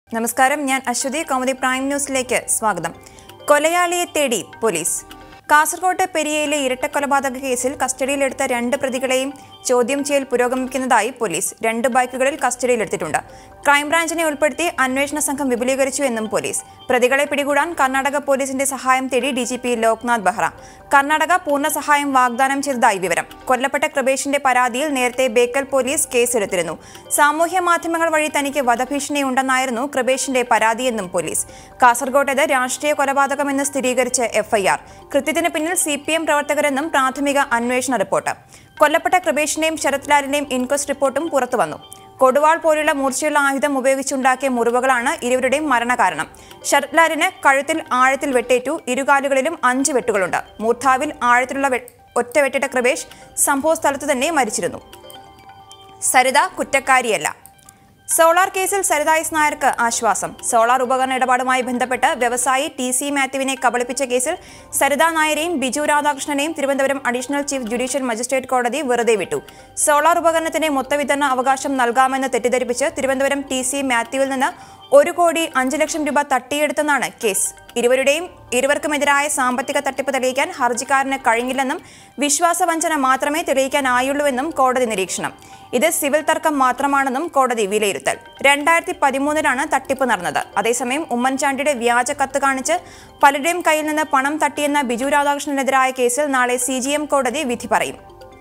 നമസ്കാരം ഞാൻ അശ്വതി കൗമുദി പ്രൈം ന്യൂസിലേക്ക് സ്വാഗതം കൊലയാളിയെ തേടി പോലീസ് കാസർകോട്ട് പെരിയയിലെ ഇരട്ടക്കൊലപാതക കേസിൽ കസ്റ്റഡിയിലെടുത്ത രണ്ട് പ്രതികളെയും ചോദ്യം ചെയ്യൽ പുരോഗമിക്കുന്നതായി പോലീസ് രണ്ട് ബൈക്കുകളിൽ കസ്റ്റഡിയിലെടുത്തിട്ടുണ്ട് ക്രൈംബ്രാഞ്ചിനെ ഉൾപ്പെടുത്തി അന്വേഷണ സംഘം വിപുലീകരിച്ചു എന്നും പോലീസ് പ്രതികളെ പിടികൂടാൻ കർണാടക പോലീസിന്റെ സഹായം തേടി D G P Loknath Behera Karnataka പൂർണ്ണ സഹായം വാഗ്ദാനം ചെയ്തതായി വിവരം കൊല്ലപ്പെട്ട കൃപേഷിന്റെ പരാതിയിൽ നേരത്തെ ബേക്കൽ പോലീസ് കേസെടുത്തിരുന്നു സാമൂഹ്യ മാധ്യമങ്ങൾ വഴി തനിക്ക് വധഭീഷണിയുണ്ടെന്നായിരുന്നു കൃപേഷിന്റെ പരാതിയെന്നും പോലീസ് കാസർകോട്ടേത് രാഷ്ട്രീയ കൊലപാതകമെന്ന് സ്ഥിരീകരിച്ച് എഫ്ഐആർ കൃത്യത്തിന് പിന്നിൽ സി പി എം പ്രവർത്തകരെന്നും പ്രാഥമിക അന്വേഷണ റിപ്പോർട്ട് കൊല്ലപ്പെട്ട കൃപേഷിന്റെയും ശരത്ലാലിന്റെയും ഇൻക്വസ്റ്റ് റിപ്പോർട്ടും പുറത്തുവന്നു കൊടുവാൾ പോലുള്ള മൂർച്ചയുള്ള ആയുധം ഉപയോഗിച്ചുണ്ടാക്കിയ മുറിവുകളാണ് ഇരുവരുടെയും മരണകാരണം ശരത്ലാലിന് കഴുത്തിൽ ആഴത്തിൽ വെട്ടേറ്റു ഇരുകാലുകളിലും അഞ്ച് വെട്ടുകളുണ്ട് മൂർധാവിൽ ആഴത്തിലുള്ള വെ- ഒറ്റ വെട്ടിട്ട കൃപേഷ് സംഭവ സ്ഥലത്തു തന്നെ മരിച്ചിരുന്നു സരിത കുറ്റക്കാരിയല്ല സോളാർ കേസിൽ സരിത എസ് നായർക്ക് ആശ്വാസം സോളാർ ഉപകരണ ഇടപാടുമായി ബന്ധപ്പെട്ട് വ്യവസായി ടി സി മാത്യുവിനെ കബളിപ്പിച്ച കേസിൽ സരിത നായരെയും ബിജു രാധാകൃഷ്ണനെയും Thiruvananthapuram additional chief judicial magistrate കോടതി വെറുതെ വിട്ടു സോളാർ ഉപകരണത്തിന്റെ മൊത്തവിതരണ അവകാശം നൽകാമെന്ന് തെറ്റിദ്ധരിപ്പിച്ച് തിരുവനന്തപുരം ടി സി മാത്യുവിൽ നിന്ന് ഒരു കോടി അഞ്ച് ലക്ഷം രൂപ തട്ടിയെടുത്തെന്നാണ് കേസ് ഇരുവരുടെയും ഇരുവർക്കുമെതിരായ സാമ്പത്തിക തട്ടിപ്പ് തെളിയിക്കാൻ ഹർജിക്കാരന് കഴിഞ്ഞില്ലെന്നും വിശ്വാസവഞ്ചന മാത്രമേ തെളിയിക്കാനായുള്ളൂവെന്നും കോടതി നിരീക്ഷണം ഇത് സിവിൽ തർക്കം മാത്രമാണെന്നും കോടതി വിലയിരുത്തൽ രണ്ടായിരത്തി പതിമൂന്നിലാണ് തട്ടിപ്പ് നടന്നത് അതേസമയം ഉമ്മൻചാണ്ടിയുടെ വ്യാജ കത്ത് കാണിച്ച് പലരുടെയും കയ്യിൽ നിന്ന് പണം തട്ടിയെന്ന ബിജു രാധാകൃഷ്ണനെതിരായ കേസിൽ നാളെ സി കോടതി വിധി പറയും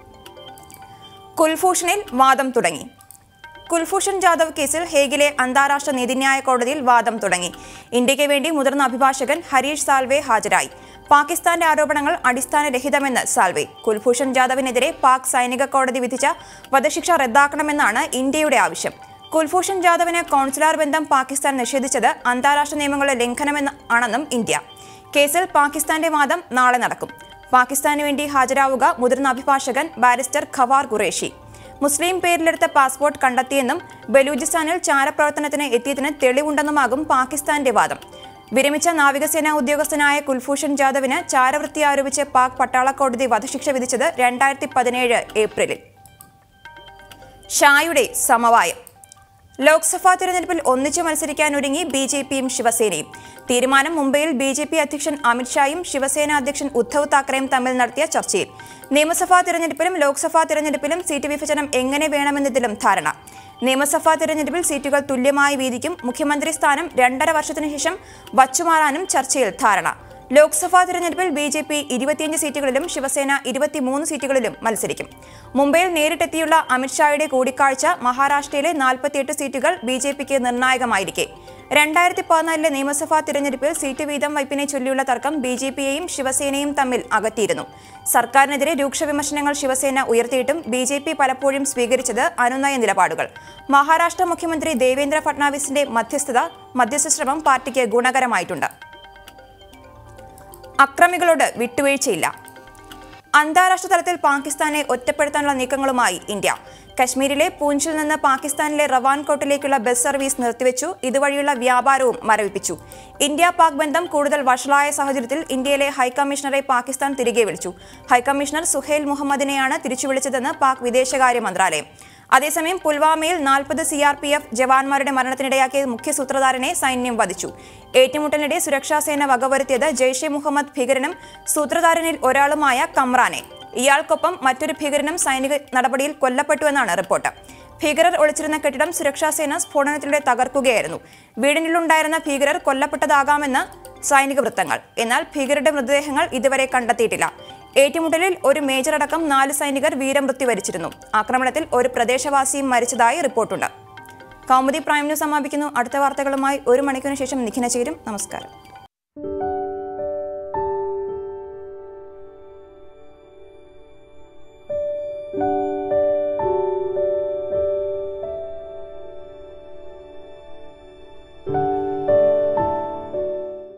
കുൽഭൂഷണിൽ വാദം തുടങ്ങി കുൽഭൂഷൺ ജാദവ് കേസിൽ ഹേഗിലെ അന്താരാഷ്ട്ര നീതിന്യായ കോടതിയിൽ വാദം തുടങ്ങി ഇന്ത്യയ്ക്ക് വേണ്ടി മുതിർന്ന അഭിഭാഷകൻ ഹരീഷ് സാൽവെ ഹാജരായി പാകിസ്ഥാന്റെ ആരോപണങ്ങൾ അടിസ്ഥാനരഹിതമെന്ന് സാൽവെ കുൽഭൂഷൺ ജാദവിനെതിരെ പാക് സൈനിക കോടതി വിധിച്ച വധശിക്ഷ റദ്ദാക്കണമെന്നാണ് ഇന്ത്യയുടെ ആവശ്യം കുൽഭൂഷൺ ജാദവിന് കോൺസുലാർ ബന്ധം പാകിസ്ഥാൻ നിഷേധിച്ചത് അന്താരാഷ്ട്ര നിയമങ്ങളുടെ ലംഘനമെന്ന് ആണെന്നും ഇന്ത്യ കേസിൽ പാകിസ്ഥാന്റെ വാദം നാളെ നടക്കും പാകിസ്ഥാന് വേണ്ടി ഹാജരാവുക മുതിർന്ന അഭിഭാഷകൻ ബാരിസ്റ്റർ ഖവാർ ഖുറേഷി മുസ്ലിം പേരിലെടുത്ത പാസ്പോർട്ട് കണ്ടെത്തിയെന്നും ബലൂചിസ്ഥാനിൽ ചാരപ്രവർത്തനത്തിന് എത്തിയതിന് തെളിവുണ്ടെന്നുമാകും പാകിസ്ഥാന്റെ വാദം വിരമിച്ച നാവികസേനാ ഉദ്യോഗസ്ഥനായ കുൽഭൂഷൺ ജാദവിന് ചാരവൃത്തി ആരോപിച്ച് പാക് പട്ടാള കോടതി വധശിക്ഷ വിധിച്ചത് രണ്ടായിരത്തി പതിനേഴ് ഏപ്രിലിൽ ഷായുടെ സമവായം ലോക്സഭാ തിരഞ്ഞെടുപ്പിൽ ഒന്നിച്ചു മത്സരിക്കാൻ ഒരുങ്ങി ബി ജെ പിയും ശിവസേനയും തീരുമാനം മുംബൈയിൽ ബി ജെ പി അധ്യക്ഷൻ അമിത്ഷായും ശിവസേന അധ്യക്ഷൻ ഉദ്ധവ് താക്കറെയും തമ്മിൽ നടത്തിയ ചർച്ചയിൽ നിയമസഭാ തിരഞ്ഞെടുപ്പിലും ലോക്സഭാ തിരഞ്ഞെടുപ്പിലും സീറ്റ് വിഭജനം എങ്ങനെ വേണമെന്നതിലും ധാരണ നിയമസഭാ തിരഞ്ഞെടുപ്പിൽ സീറ്റുകൾ തുല്യമായി വീതിക്കും മുഖ്യമന്ത്രി സ്ഥാനം രണ്ടര വർഷത്തിനു ശേഷം വച്ചുമാറാനും ചർച്ചയിൽ ധാരണ ലോക്സഭാ തിരഞ്ഞെടുപ്പിൽ ബി ജെ പി ഇരുപത്തിയഞ്ച് സീറ്റുകളിലും ശിവസേന ഇരുപത്തിമൂന്ന് സീറ്റുകളിലും മത്സരിക്കും മുംബൈയിൽ നേരിട്ടെത്തിയുള്ള അമിത്ഷായുടെ കൂടിക്കാഴ്ച മഹാരാഷ്ട്രയിലെ നാൽപ്പത്തിയെട്ട് സീറ്റുകൾ ബി ജെ പിക്ക് നിർണായകമായിരിക്കെ രണ്ടായിരത്തി പതിനാലിലെ നിയമസഭാ തിരഞ്ഞെടുപ്പിൽ സീറ്റ് വീതം വയ്പിനെ ചൊല്ലിയുള്ള തർക്കം ബി ജെ പിയെയും ശിവസേനയും തമ്മിൽ അകറ്റിയിരുന്നു സർക്കാരിനെതിരെ രൂക്ഷ വിമർശനങ്ങൾ ശിവസേന ഉയർത്തിയിട്ടും ബി ജെ പി പലപ്പോഴും സ്വീകരിച്ചത് അനുനയ നിലപാടുകൾ മഹാരാഷ്ട്ര മുഖ്യമന്ത്രി ദേവേന്ദ്ര ഫട്നാവിസിന്റെ മധ്യസ്ഥത മധ്യസ്ഥ ശ്രമം പാർട്ടിക്ക് ഗുണകരമായിട്ടുണ്ട് അക്രമികളോട് വിട്ടുവീഴ്ചയില്ല അന്താരാഷ്ട്ര തലത്തിൽ പാകിസ്ഥാനെ ഒറ്റപ്പെടുത്താനുള്ള നീക്കങ്ങളുമായി ഇന്ത്യ കശ്മീരിലെ പൂഞ്ചിൽ നിന്ന് പാകിസ്ഥാനിലെ റവാൻകോട്ടിലേക്കുള്ള ബസ് സർവീസ് നിർത്തിവെച്ചു ഇതുവഴിയുള്ള വ്യാപാരവും മരവിപ്പിച്ചു ഇന്ത്യ പാക് ബന്ധം കൂടുതൽ വഷളായ സാഹചര്യത്തിൽ ഇന്ത്യയിലെ ഹൈക്കമ്മീഷണറെ പാകിസ്ഥാൻ തിരികെ വിളിച്ചു ഹൈക്കമ്മീഷണർ സുഹേൽ മുഹമ്മദിനെയാണ് തിരിച്ചു വിളിച്ചതെന്ന് പാക് വിദേശകാര്യ മന്ത്രാലയം അതേസമയം പുൽവാമയിൽ നാൽപ്പത് സി ആർ പി എഫ് ജവാന്മാരുടെ മരണത്തിനിടയാക്കിയ മുഖ്യ സൂത്രധാരനെ സൈന്യം വധിച്ചു ഏറ്റുമുട്ടലിനിടെ സുരക്ഷാസേന വകവരുത്തിയത് ജെയ്ഷെ മുഹമ്മദ് ഭീകരനും സൂത്രധാരനിൽ ഒരാളുമായ കമ്രാനെ ഇയാൾക്കൊപ്പം മറ്റൊരു ഭീകരനും സൈനിക നടപടിയിൽ കൊല്ലപ്പെട്ടുവെന്നാണ് റിപ്പോർട്ട് ഭീകരർ ഒളിച്ചിരുന്ന കെട്ടിടം സുരക്ഷാസേന സ്ഫോടനത്തിലൂടെ തകർക്കുകയായിരുന്നു വീടിനുള്ളുണ്ടായിരുന്ന ഭീകരർ കൊല്ലപ്പെട്ടതാകാമെന്ന് സൈനിക വൃത്തങ്ങൾ എന്നാൽ ഭീകരരുടെ മൃതദേഹങ്ങൾ ഇതുവരെ കണ്ടെത്തിയിട്ടില്ല ഏറ്റുമുട്ടലിൽ ഒരു മേജർ അടക്കം നാല് സൈനികർ വീരമൃത്യു വരിച്ചിരുന്നു ആക്രമണത്തിൽ ഒരു പ്രദേശവാസിയും മരിച്ചതായി റിപ്പോർട്ടുണ്ട് കൗമുദി പ്രൈം ന്യൂസ് സമാപിക്കുന്നു അടുത്ത വാർത്തകളുമായി ഒരു മണിക്കൂറിന് ശേഷം നിഖിന ചേരും നമസ്കാരം